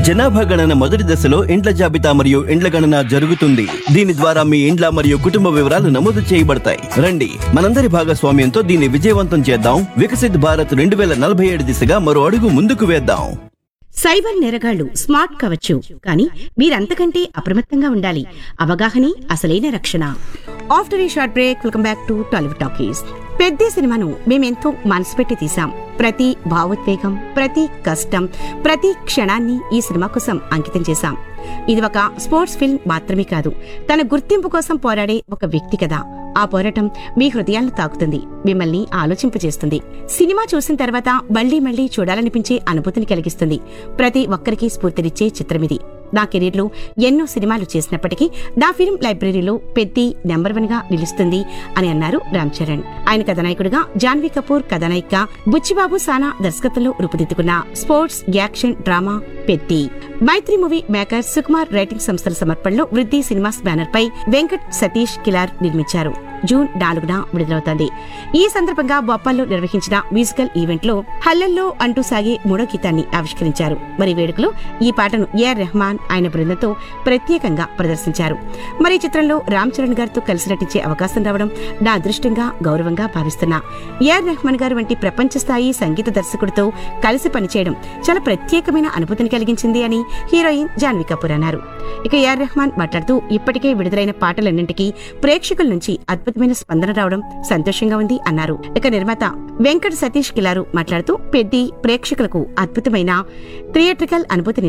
జనాభా గణన మొదటి దశలో ఇండ్ల జాబితా మరియు ఇండ్ల గణన జరుగుతుంది దీని ద్వారా మీ ఇండ్ల మరియు కుటుంబ వివరాలు నమోదు చేయబడతాయి రండి మనందరి భాగస్వామ్యంతో దీన్ని విజయవంతం చేద్దాం వికసిత్ భారత్ రెండు వేల నలభై ఏడు దిశగా మరో అడుగు ముందుకు వేద్దాం సైబర్ నేరగాళ్లు స్మార్ట్ కావచ్చు కానీ మీరంతకంటే అప్రమత్తంగా ఉండాలి అవగాహనే అసలైన రక్షణ ఆఫ్టర్ ఈ short break welcome back to Tollywood talkies పెద్ద సినిమాను మేమెంతో మనసు పెట్టి తీసాం ప్రతి భావోద్వేగం ప్రతి కష్టం ప్రతి క్షణాన్ని ఈ సినిమా కోసం అంకితం చేశాం ఇది ఒక స్పోర్ట్స్ ఫిల్మ్ మాత్రమే కాదు తన గుర్తింపు కోసం పోరాడే ఒక వ్యక్తి కదా ఆ పోరాటం మీ హృదయాలను తాకుతుంది మిమ్మల్ని ఆలోచింపజేస్తుంది సినిమా చూసిన తర్వాత మళ్లీ మళ్లీ చూడాలనిపించే అనుభూతిని కలిగిస్తుంది ప్రతి ఒక్కరికి స్ఫూర్తినిచ్చే చిత్రమిది నా కెరీర్లో ఎన్నో సినిమాలు చేసినప్పటికీ నా ఫిల్మ్ లైబ్రరీలో పెద్ది నెంబర్ వన్ గా నిలుస్తుంది అని అన్నారు రామ్ చరణ్ ఆయన కథానాయకుడిగా జాన్వీ కపూర్ కథానాయిక బుచ్చిబాబు సానా దర్శకత్వంలో రూపుదిద్దుకున్న sports action drama Peddi Mythri movie maker Sukumar writing సంస్థల సమర్పణలో వృద్ధి సినిమాస్ బ్యానర్ పై వెంకట్ సతీష్ కిలార్ నిర్మించారు జూన్ నాలుగున విడుదలవుతోంది ఈ సందర్భంగా బొప్పాల్లో నిర్వహించిన మ్యూజికల్ ఈవెంట్ లో హల్లల్లో అంటూ సాగే మూడో గీతాన్ని ఆవిష్కరించారు మరి ఈ వేడుకలో ఈ పాటను ఏఆర్ రెహమాన్ ఆయన బృందంతో ప్రత్యేకంగా ప్రదర్శించారు మరి ఈ చిత్రంలో రామ్ చరణ్ గారితో కలిసి నటించే అవకాశం రావడం నా అదృష్టంగా గౌరవంగా భావిస్తున్నా ఏఆర్ రెహమాన్ గారు వంటి ప్రపంచ స్థాయి సంగీత దర్శకుడితో కలిసి పనిచేయడం చాలా ప్రత్యేకమైన అనుభూతిని కలిగించింది అని హీరోయిన్ జాన్వీ కపూర్ అన్నారు ఇక ఏఆర్ రెహమాన్ మాట్లాడుతూ ఇప్పటికే విడుదలైన పాటలన్నింటికీ ప్రేక్షకుల నుంచి అద్భుతమైన స్పందన రావడం సంతోషంగా ఉంది అన్నారు ఇక నిర్మాత వెంకట సతీష్ కిలారు మాట్లాడుతూ పెద్ది ప్రేక్షకులకు అద్భుతమైన థియేట్రికల్ అనుభూతిని